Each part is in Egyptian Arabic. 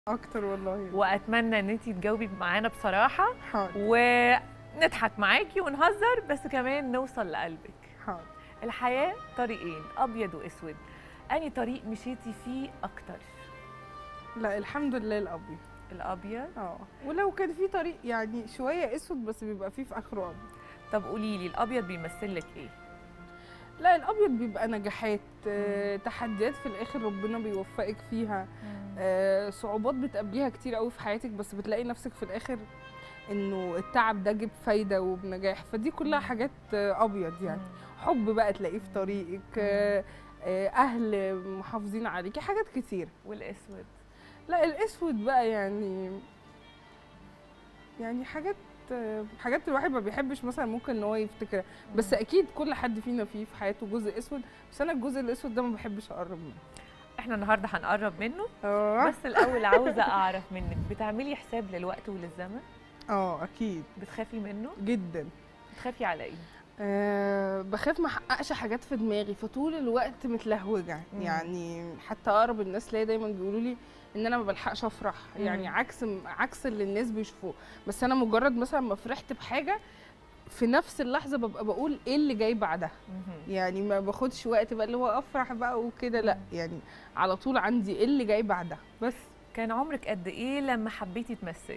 اكتر والله واتمنى ان انت تجاوبي معانا بصراحه حاضر ونضحك معاكي ونهزر بس كمان نوصل لقلبك حاضر الحياه طريقين ابيض واسود اني طريق مشيتي فيه اكتر لا الحمد لله الابيض الابيض اه ولو كان في طريق يعني شويه اسود بس بيبقى فيه في اخره ابيض طب قولي لي الابيض بيمثل لك ايه لا الابيض بيبقى نجاحات آه، تحديات في الاخر ربنا بيوفقك فيها آه، صعوبات بتقابليها كتير قوي في حياتك بس بتلاقي نفسك في الاخر انه التعب ده جاب فايده وبنجاح فدي كلها مم. حاجات آه، ابيض يعني مم. حب بقى تلاقيه في طريقك آه، آه، اهل محافظين عليكي حاجات كتير والاسود لا الاسود بقى يعني يعني حاجات آه، حاجات الواحد ما بيحبش مثلا ممكن ان هو يفتكرها بس اكيد كل حد فينا فيه في حياته جزء اسود بس انا الجزء الاسود ده ما بحبش اقرب منه احنا النهارده هنقرب منه اه بس الاول عاوزه اعرف منك بتعملي حساب للوقت وللزمن اه اكيد بتخافي منه جدا بتخافي على ايه أه بخاف ما احققش حاجات في دماغي فطول الوقت متلهوجه مم. يعني حتى اقرب الناس ليا دايما بيقولوا لي ان انا ما بلحقش افرح مم. يعني عكس عكس اللي الناس بيشوفوه بس انا مجرد مثلا ما فرحت بحاجه في نفس اللحظه ببقى بقول ايه اللي جاي بعدها مهم. يعني ما باخدش وقت بقى اللي هو افرح بقى وكده لا يعني على طول عندي ايه اللي جاي بعدها بس كان عمرك قد ايه لما حبيتي تمثلي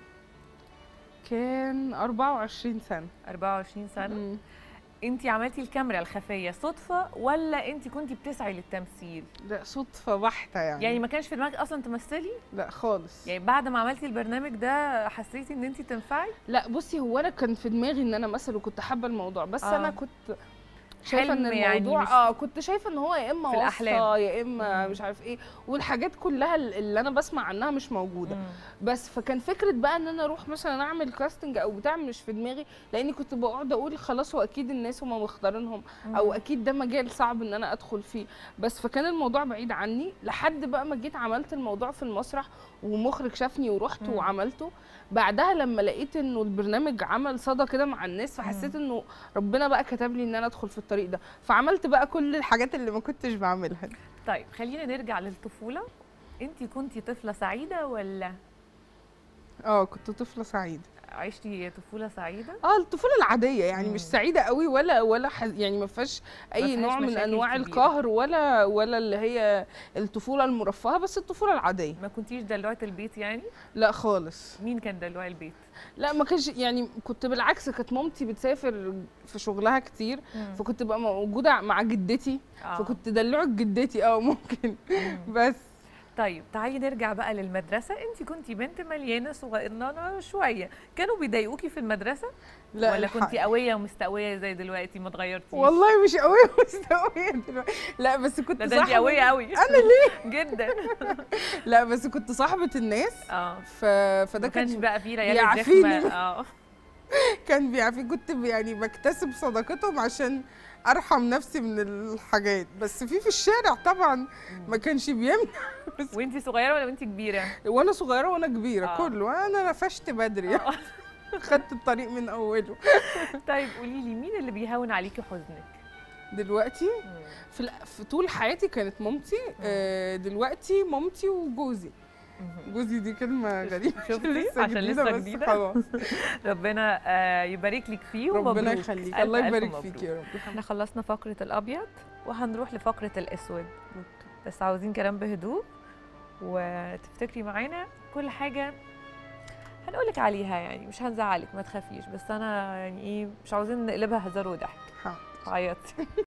كان 24 سنه 24 سنه مم. انت عملتي الكاميرا الخفيه صدفه ولا انت كنتي بتسعي للتمثيل لا صدفه بحته يعني, يعني ما كانش في دماغك اصلا تمثلي لا خالص يعني بعد ما عملتي البرنامج ده حسيتي ان انت تنفعي لا بصي هو انا كان في دماغي ان انا مثلا وكنت حابه الموضوع بس آه. آه. انا كنت شايفه ان حلم يعني الموضوع مش- اه كنت شايفه ان هو يا اما في واسطه الأحلام. يا اما مم. مش عارف ايه والحاجات كلها اللي انا بسمع عنها مش موجوده مم. بس فكان فكره بقى ان انا اروح مثلا اعمل كاستنج او بتاع مش في دماغي لاني كنت بقعد اقول خلاص هو اكيد الناس هم مختارينهم او اكيد ده مجال صعب ان انا ادخل فيه بس فكان الموضوع بعيد عني لحد بقى ما جيت عملت الموضوع في المسرح ومخرج شافني ورحت مم. وعملته بعدها لما لقيت انه البرنامج عمل صدى كده مع الناس فحسيت انه ربنا بقى كتب لي ان انا ادخل في الطريق ده فعملت بقى كل الحاجات اللي ما كنتش بعملها دي. طيب خلينا نرجع للطفوله انت كنتي طفله سعيده ولا اه كنت طفله سعيده عشتي طفوله سعيده اه الطفوله العاديه يعني مم. مش سعيده قوي ولا ولا حز... يعني ما فيهاش اي فيهاش نوع من مشاكل انواع كبيرة. القهر ولا ولا اللي هي الطفوله المرفهه بس الطفوله العاديه ما كنتيش دلوعه البيت يعني لا خالص مين كان دلوع البيت لا ما كانش يعني كنت بالعكس كانت مامتي بتسافر في شغلها كتير فكنت بقى موجوده مع جدتي آه. فكنت دلوعه جدتي اه ممكن مم. بس طيب تعالي نرجع بقى للمدرسه انت كنتي بنت مليانه صغيرة شويه كانوا بيضايقوكي في المدرسه لا ولا الحق- كنتي قويه ومستقويه زي دلوقتي ما اتغيرتيش والله مش قويه مستويه دلوقتي لا بس كنت لا ده انت صاحبه قويه قوي انا ليه جدا لا بس كنت صاحبه الناس اه ف... فده ما كانش كان بقى في ليالي بيعافيني الرخمه اه كان بيعرف كنت يعني بكتسب صداقتهم عشان ارحم نفسي من الحاجات بس في في الشارع طبعا ما كانش بيمنع بس وانت صغيره ولا وانت كبيره وانا صغيره وانا كبيره آه. كله انا نفشت بدري آه. خدت الطريق من اوله طيب قولي لي مين اللي بيهون عليكي حزنك دلوقتي في, ال- في طول حياتي كانت مامتي آه، دلوقتي مامتي وجوزي مهم. جوزي دي كلمه غريبه شفتي؟ عشان لسه بس جديدة. خلاص ربنا آه، يبارك لك فيه ومبروك ربنا يخليك ألف الله ألف يبارك مبروك. فيك يا رب احنا خلصنا فقره الابيض وهنروح لفقره الاسود بس عاوزين كلام بهدوء وتفتكري معانا كل حاجه هنقولك عليها يعني مش هنزعلك ما تخافيش بس انا يعني ايه مش عاوزين نقلبها هزار وضحك حاضر. عيطي